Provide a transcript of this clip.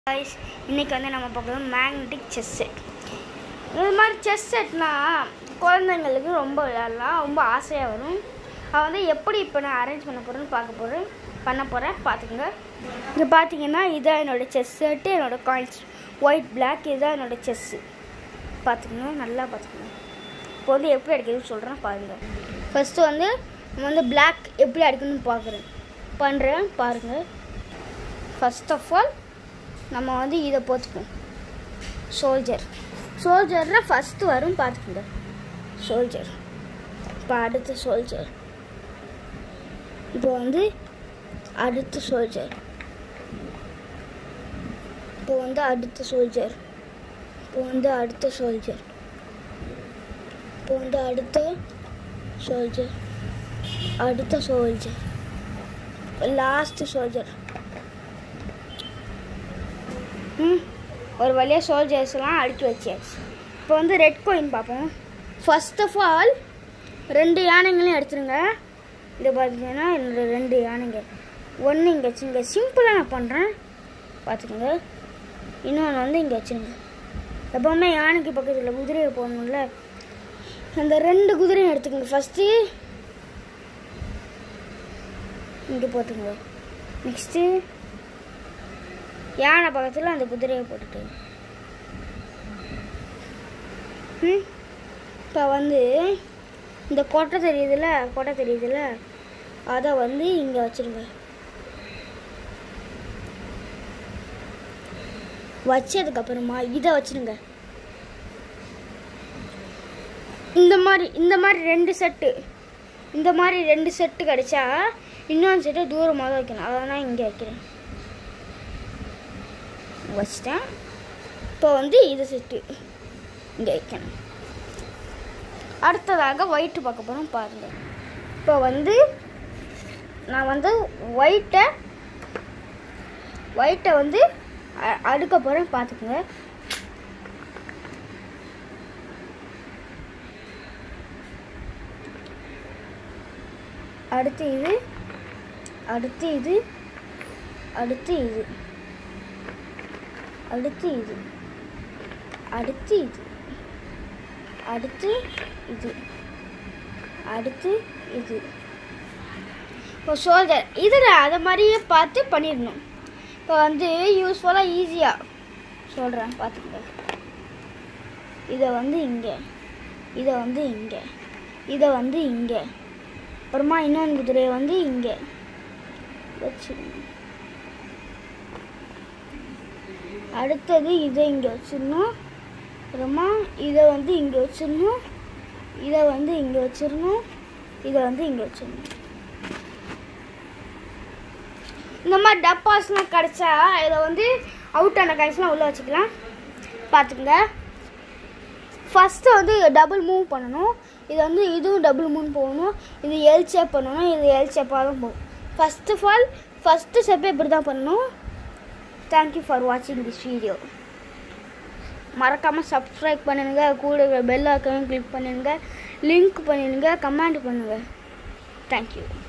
guys இன்றைக்கி வந்து நம்ம பார்க்குறது மேக்னெட்டிக் செஸ் செட் இது மாதிரி செஸ் செட்னா குழந்தைங்களுக்கு ரொம்ப விளையாடலாம் ரொம்ப ஆசையாக வரும் அதை வந்து எப்படி இப்போ நான் அரேஞ்ச் பண்ண போகிறேன்னு பார்க்க போகிறேன் பண்ண போகிறேன் பார்த்துக்கோங்க இங்கே பார்த்தீங்கன்னா இதான் என்னோடய செஸ் செட்டு என்னோடய காயின்ஸ் ஒயிட் பிளாக் இதுதான் என்னோடய செஸ்ஸு பார்த்துக்கோங்க நல்லா பார்த்துக்கோங்க இப்போ வந்து எப்படி அடிக்கிறதுன்னு சொல்கிறேன் பாருங்கள் ஃபஸ்ட்டு வந்து நம்ம வந்து பிளாக் எப்படி அடிக்கணும்னு பார்க்குறேன் பண்ணுறேன் பாருங்கள் ஃபர்ஸ்ட் ஆஃப் ஆல் நம்ம வந்து இதை போட்டுப்போம் சோல்ஜர் சோல்ஜரில் ஃபஸ்ட்டு வரும் பார்த்துக்கோங்க சோல்ஜர் இப்போ அடுத்த சோல்ஜர் இப்போ வந்து அடுத்த சோல்ஜர் இப்போ வந்து அடுத்த சோல்ஜர் இப்போ வந்து அடுத்த சோல்ஜர் இப்போ வந்து அடுத்த சோல்ஜர் அடுத்த சோல்ஜர் லாஸ்ட் சோல்ஜர் ம் ஒரு வழியாக சோல்ஜர்ஸ்லாம் அடுக்கி வச்சாச்சு இப்போ வந்து ரெட் கோயின் பார்ப்போம் ஃபர்ஸ்ட் ஆஃப் ஆல் ரெண்டு யானைங்களையும் எடுத்துருங்க இது பார்த்தீங்கன்னா என்னோட ரெண்டு யானைங்க ஒன்று இங்கே வச்சுங்க சிம்பிளாக நான் பண்ணுறேன் பார்த்துக்கோங்க இன்னொன்று வந்து இங்கே வச்சுருங்க எப்போவுமே யானைக்கு பக்கத்தில் குதிரையை போடணும்ல அந்த ரெண்டு குதிரையும் எடுத்துக்கோங்க ஃபஸ்ட்டு இங்கே போட்டுங்க நெக்ஸ்ட்டு யானை பக்கத்தில் அந்த குதிரையை போட்டுட்டு ம் இப்போ வந்து இந்த கொட்டை தெரியுதுல்ல கொட்டை தெரியுதுல்ல அதை வந்து இங்கே வச்சுருங்க வச்சதுக்கப்புறமா இதை வச்சுருங்க இந்த மாதிரி இந்த மாதிரி ரெண்டு செட்டு இந்த மாதிரி ரெண்டு செட்டு கிடைச்சா இன்னொன்று செட்டு தூரமாக தான் வைக்கணும் அதை நான் இங்கே வைக்கிறேன் வச்சிட்டேன் இப்போ வந்து இது செட்டு இங்கே வைக்கணும் அடுத்ததாக ஒயிட்டு பார்க்க போகிறோம் பாருங்கள் இப்போ வந்து நான் வந்து ஒயிட்டை ஒயிட்டை வந்து அ- அடுக்க போகிறேன் பார்த்துக்குங்க அடுத்து இது அடுத்து இது அடுத்து இது அடுத்து இது அடுத்து இது அடுத்து இது அடுத்து இது இப்போ சோல்டர் இதில் அதை மாதிரியே பார்த்து பண்ணிடணும் இப்போ வந்து யூஸ்ஃபுல்லாக ஈஸியாக சொல்கிறேன் பார்த்துக்கங்க இதை வந்து இங்கே இதை வந்து இங்கே இதை வந்து இங்கே அப்புறமா இன்னொன்று குதிரையை வந்து இங்கே வச்சுருங்க அடுத்தது இதை இங்கே வச்சிடணும் அப்புறமா இதை வந்து இங்கே வச்சிடணும் இதை வந்து இங்கே வச்சிடணும் இதை வந்து இங்கே வச்சிடணும் இந்த மாதிரி டப்பாஸ்லாம் கிடச்சா இதை வந்து அவுட் ஆன காய்ஸ்லாம் உள்ளே வச்சுக்கலாம் பார்த்துக்குங்க ஃபஸ்ட்டு வந்து டபுள் மூவ் பண்ணணும் இது வந்து இதுவும் டபுள் மூவ் போகணும் இது எல் ஷேப் பண்ணணும் இது எல் ஷேப்பாக தான் போகும் ஃபஸ்ட் ஆஃப் ஆல் ஃபஸ்ட்டு ஸ்டெப்பே இப்படி தான் பண்ணணும் தேங்க்யூ ஃபார் வாட்சிங் திஸ் வீடியோ மறக்காமல் சப்ஸ்கிரைப் பண்ணுங்க கூட பெல் ஐக்கனையும் கிளிக் பண்ணுங்க லிங்க் பண்ணிடுங்க கமெண்ட் பண்ணுங்கள் தேங்க்யூ